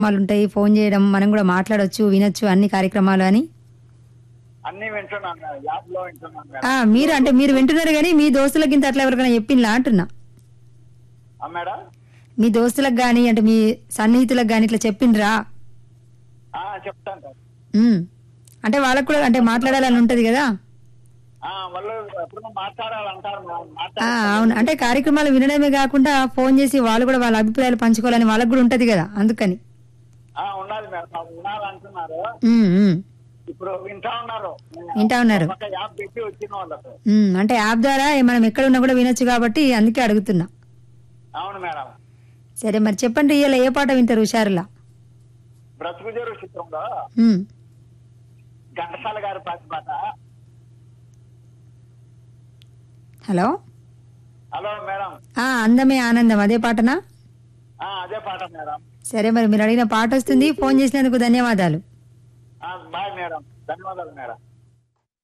కార్యక్రమాలు ఉంటాయి ఫోన్ చేయడం మనం కూడా మాట్లాడొచ్చు వినొచ్చు అన్ని కార్యక్రమాలు అని అన్ని వింటున్నాను మేడం యాప్ లో వింటున్నాను మేడం ఆ, మీరు అంటే మీరు వింటున్నారు కానీ మీ దోస్తులకి ఇంత అట్లా ఎవరికైనా చెప్పిండ్లా అంటున్నా ఆ మేడం మీ దోస్తులకు కానీ అంటే మీ సన్నిహితులకు కానీ ఇట్లా చెప్పిండ్రా ఆ చెప్తాను సార్ ఉమ్. అంటే వాళ్ళకు కూడా అంటే మాట్లాడాలని ఉంటది కదా ఆ వాళ్ళు ఎప్పుడు మాట్లాడాలంటారు మేడం ఆ, మాట్లాడాలి అవును అంటే కార్యక్రమాలు వినడమే కాకుండా ఫోన్ చేసి వాళ్ళు కూడా వాళ్ళ అభిప్రాయాలు పంచుకోవాలని వాళ్ళకు కూడా ఉంటది కదా అందుకని ఆ ఉన్నది మేడం మాకు వినాలంటున్నారు ఉమ్, ఉమ్. ఇప్పుడు వింటా ఉన్నారు వింటా ఉన్నారు ఒక యాప్ పెట్టి వచ్చిన వాళ్ళకు ఉమ్, అంటే యాప్ ద్వారా మనం ఎక్కడ ఉన్నా కూడా వినొచ్చు కాబట్టి అందుకే అడుగుతున్నా అవును మేడం సరే మరి చెప్పండి ఇవాళ ఏ పాట వింటారు హుషారులా బ్రతుకుజరు చిత్రంలో ఉమ్. ఘంటసాల గారి పాట పాట హలో హలో మేడం ఆ అందమే ఆనందం అదే పాటనా ఆ అదే పాట మేడం సరే మరి మీరు అడిగిన పాట వస్తుంది ఫోన్ చేసినందుకు ధన్యవాదాలు ఆ బాయ్ మేడం ధన్యవాదాలు మేడం